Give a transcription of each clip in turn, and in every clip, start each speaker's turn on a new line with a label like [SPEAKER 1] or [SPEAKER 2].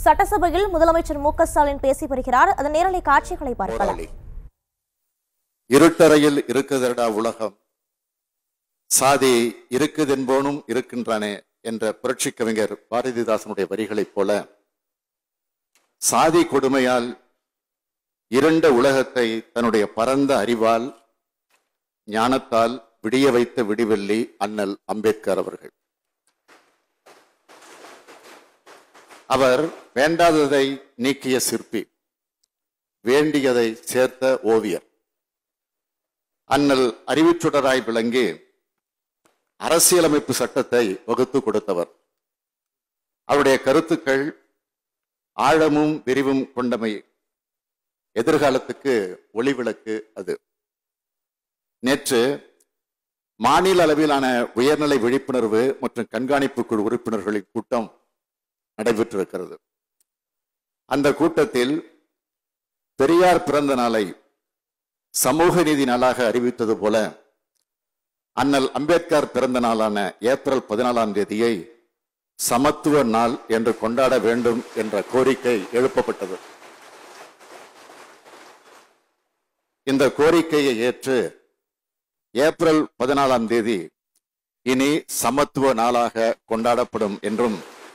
[SPEAKER 1] சட்டசபையில் முதலமைச்சர் மு க ஸ்டாலின் பேசி வருகிறார் அதன் நேரலை காட்சிகளை பார்க்கலாம்
[SPEAKER 2] போராளி இருட்டறையில் இருக்குதடா உலகம் சாதி இருக்குதென்போனும் இருக்கின்றானே என்ற புரட்சி கவிஞர் பாரதிதாசனுடைய வரிகளைப் போல சாதி கொடுமையால் இருண்ட உலகத்தை தன்னுடைய பரந்த அறிவால் ஞானத்தால் விடிய வைத்த விடிவெள்ளி அண்ணல் அம்பேத்கர் அவர்கள் அவர் வேண்டாததை நீக்கிய சிற்பி வேண்டியதை சேர்த்த ஓவியர் அண்ணல் அறிவுச்சுடராய் விளங்கி அரசியலமைப்பு சட்டத்தை வகுத்து கொடுத்தவர் அவருடைய கருத்துக்கள் ஆழமும் விரிவும் கொண்டமை எதிர்காலத்துக்கு ஒளிவிளக்கு அது நேற்று மாநில அளவிலான உயர்நிலை விழிப்புணர்வு மற்றும் கண்காணிப்பு குழு உறுப்பினர்களின் கூட்டம் நடைபெற்றிருக்கிறது அந்த கூட்டத்தில் பெரியார் பிறந்த நாளை சமூக நீதி நாளாக அறிவித்தது போல அண்ணல் அம்பேத்கர் பிறந்த நாளான ஏப்ரல் பதினாலாம் தேதியை சமத்துவ நாள் என்று கொண்டாட வேண்டும் என்ற கோரிக்கை எழுப்பப்பட்டது இந்த கோரிக்கையை ஏற்று ஏப்ரல் பதினாலாம் தேதி இனி சமத்துவ நாளாக கொண்டாடப்படும் என்றும்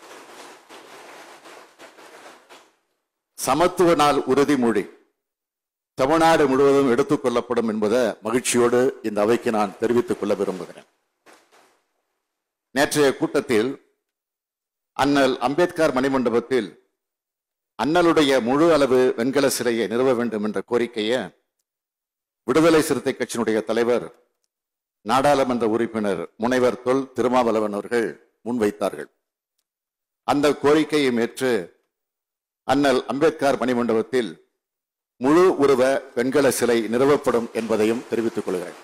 [SPEAKER 2] சமத்துவ நாள் உறுதிமொழி தமிழ்நாடு முழுவதும் எடுத்துக் கொள்ளப்படும் என்பதை மகிழ்ச்சியோடு இந்த அவைக்கு நான் தெரிவித்துக் கொள்ள விரும்புகிறேன் நேற்றைய கூட்டத்தில் அண்ணல் அம்பேத்கர் மணிமண்டபத்தில் அண்ணலுடைய முழு அளவு வெண்கல சிலையை நிறுவ வேண்டும் என்ற கோரிக்கையை விடுதலை சிறுத்தை கட்சியினுடைய தலைவர் நாடாளுமன்ற உறுப்பினர் முனைவர் தொல் திருமாவளவன் அவர்கள் முன்வைத்தார்கள் அந்த கோரிக்கையை ஏற்று அண்ணல் அம்பேத்கர் மணிமண்டபத்தில் முழு உருவ வெண்கல சிலை நிறுவப்படும் என்பதையும் தெரிவித்துக் கொள்கிறேன்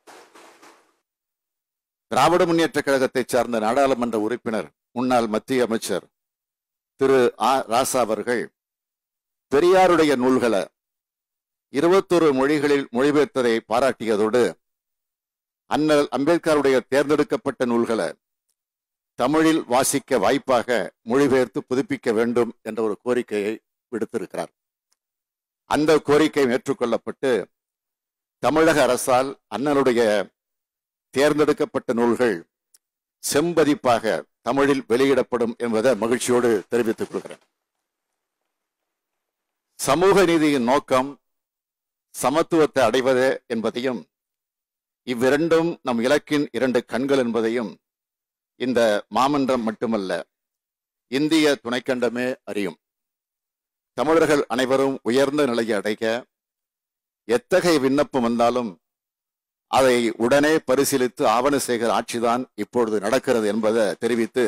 [SPEAKER 2] திராவிட முன்னேற்ற கழகத்தைச் சார்ந்த நாடாளுமன்ற உறுப்பினர் முன்னாள் மத்திய அமைச்சர் திரு ஆ ராசா அவர்கள் பெரியாருடைய நூல்களை இருபத்தொரு மொழிகளில் மொழிபெயர்த்ததை பாராட்டியதோடு அண்ணல் அம்பேத்கருடைய தேர்ந்தெடுக்கப்பட்ட நூல்களை தமிழில் வாசிக்க வாய்ப்பாக மொழிபெயர்த்து புதுப்பிக்க வேண்டும் என்ற ஒரு கோரிக்கையை விடுத்திருக்கிறார் அந்த கோரிக்கை ஏற்றுக்கொள்ளப்பட்டு தமிழக அரசால் அண்ணனுடைய தேர்ந்தெடுக்கப்பட்ட நூல்கள் செம்பதிப்பாக தமிழில் வெளியிடப்படும் என்பதை மகிழ்ச்சியோடு தெரிவித்துக் கொள்கிறேன் சமூக நீதியின் நோக்கம் சமத்துவத்தை அடைவது என்பதையும் இவ்விரண்டும் நம் இலக்கின் இரண்டு கண்கள் என்பதையும் இந்த மாமன்றம் மட்டுமல்ல இந்திய துணைக்கண்டமே அறியும் தமிழர்கள் அனைவரும் உயர்ந்த நிலையை அடைய எத்தகைய விண்ணப்பம் வந்தாலும் அதை உடனே பரிசீலித்து ஆவண செய்கிற ஆட்சிதான் இப்பொழுது நடக்கிறது என்பதை தெரிவித்து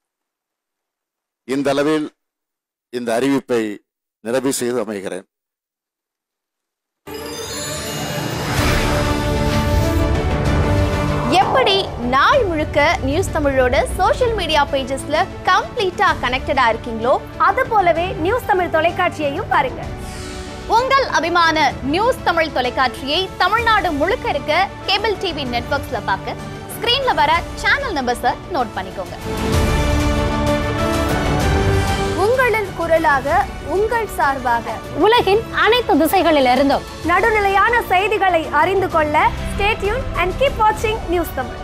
[SPEAKER 2] இந்த அளவில் இந்த அறிவிப்பை நிறைவு செய்து அமைகிறேன்
[SPEAKER 3] எப்படி நாள் முழுக்க நியூஸ் தமிழோட சோஷியல் மீடியா பேஜஸ்ல கம்ப்ளீட்டா கனெக்டடா இருக்கீங்களோ
[SPEAKER 4] அது போலவே நியூஸ் தமிழ் தொலைக்காட்சியையும் பாருங்க
[SPEAKER 3] உங்கள் அபிமான நியூஸ் தமிழ் தொலைக்காட்சியை தமிழ்நாடு முழுக்க இருக்க கேபிள் டிவி நெட்வொர்க்ஸ்ல பார்க்க ஸ்கிரீன்ல வர சேனல் நம்பர்ஸை நோட் பண்ணிக்கோங்க
[SPEAKER 4] உங்களின் குரலாக உங்கள் சார்பாக
[SPEAKER 5] உலகின் அனைத்து திசைகளிலிருந்தும்
[SPEAKER 4] நடுநிலையான செய்திகளை அறிந்து கொள்ள ஸ்டேட்யூன் அண்ட் கீப் வாட்சிங் நியூஸ் தமிழ்